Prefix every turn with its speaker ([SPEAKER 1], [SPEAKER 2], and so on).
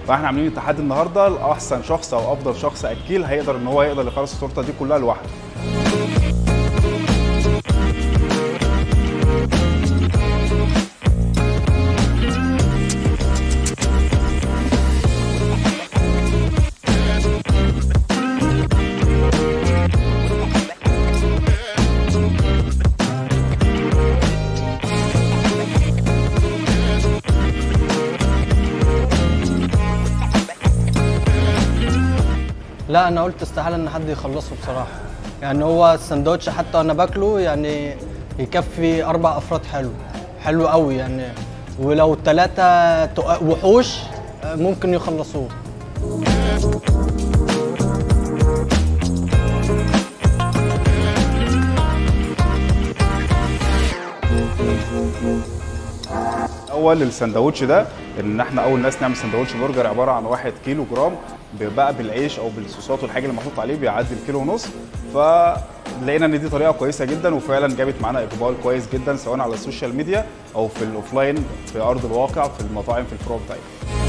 [SPEAKER 1] فاحنا عاملين تحدي النهارده لاحسن شخص او افضل شخص اكيل هيقدر ان هو يقدر يخلص التورته دي كلها لوحده
[SPEAKER 2] لا انا قلت استحاله ان حد يخلصه بصراحه يعني هو السندوتش حتى وانا باكله يعني يكفي اربع افراد حلو حلو قوي يعني ولو ثلاثه وحوش آه، ممكن يخلصوه
[SPEAKER 1] اول السندوتش ده ان احنا اول ناس نعمل سندوتش برجر عباره عن 1 كيلو جرام بقى بالعيش او بالصوصات والحاجه اللي محطوط عليه بيعدي الكيلو ونص فلقينا ان دي طريقه كويسه جدا وفعلا جابت معانا اقبال كويس جدا سواء على السوشيال ميديا او في الاوفلاين في ارض الواقع في المطاعم في الفروع بتاعتنا